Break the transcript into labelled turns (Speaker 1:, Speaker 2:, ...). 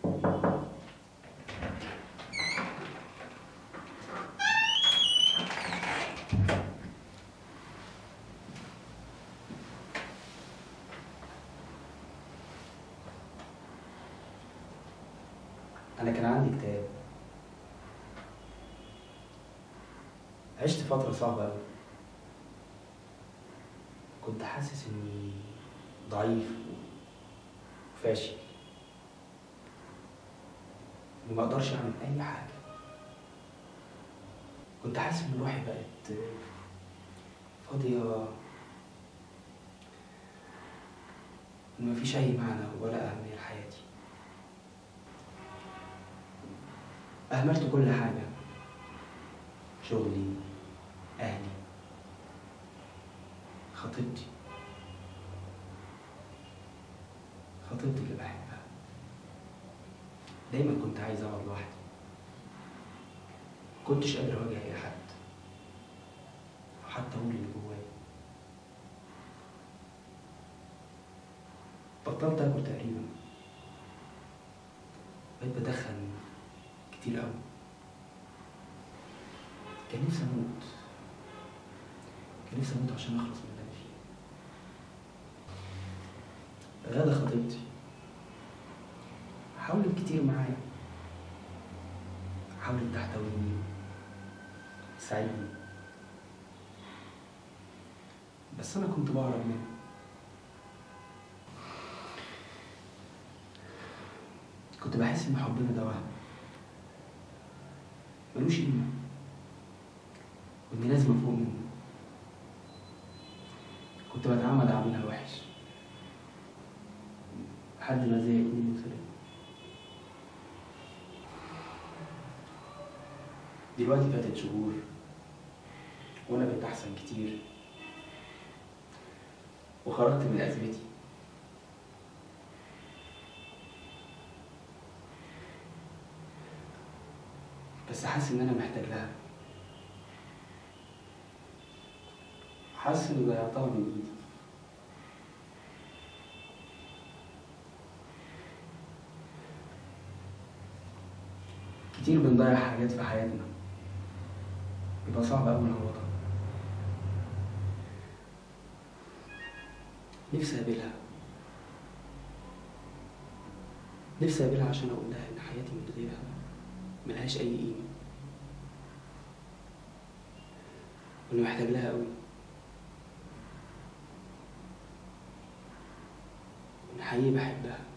Speaker 1: أنا كان عندي اكتئاب عشت فترة صعبة أوي كنت حاسس إني ضعيف وفاشل إني مقدرش أعمل أي حاجة كنت حاسس إن روحي بقت فاضية إن مفيش أي معنى ولا أهمية لحياتي أهملت كل حاجة شغلي أهلي خطيبتي خطيبتي اللي بحبها دايما كنت عايز أقعد لوحدي مكنتش قادر أواجه أي حد أو حتى أقول اللي جوايا بطلت آكل تقريبا بقيت بدخن كتير أوي كان نفسي أموت كان نفسي أموت عشان أخلص من اللي أنا فيه غادة خطيبتي حاولت كتير معايا حاولت تحتويني تساعدني بس أنا كنت بهرب منها كنت بحس إن حبنا ده وهم ملوش قيمة وإني لازم أفوق منه كنت بتعمد أعملها وحش لحد ما زهقت مني وسلمت دلوقتي فاتت شهور وأنا بقيت أحسن كتير وخرجت من أزمتي بس حاسس إن أنا محتاج لها حاسس إني ضيعتها من إيدي كتير بنضيع حاجات في حياتنا بيبقى صعب أوي نعوضها نفسي أقابلها نفسي أقابلها عشان أقول لها إن حياتي من غيرها ملهاش أي قيمة وإني محتاج لها أوي وإن حقيقي بحبها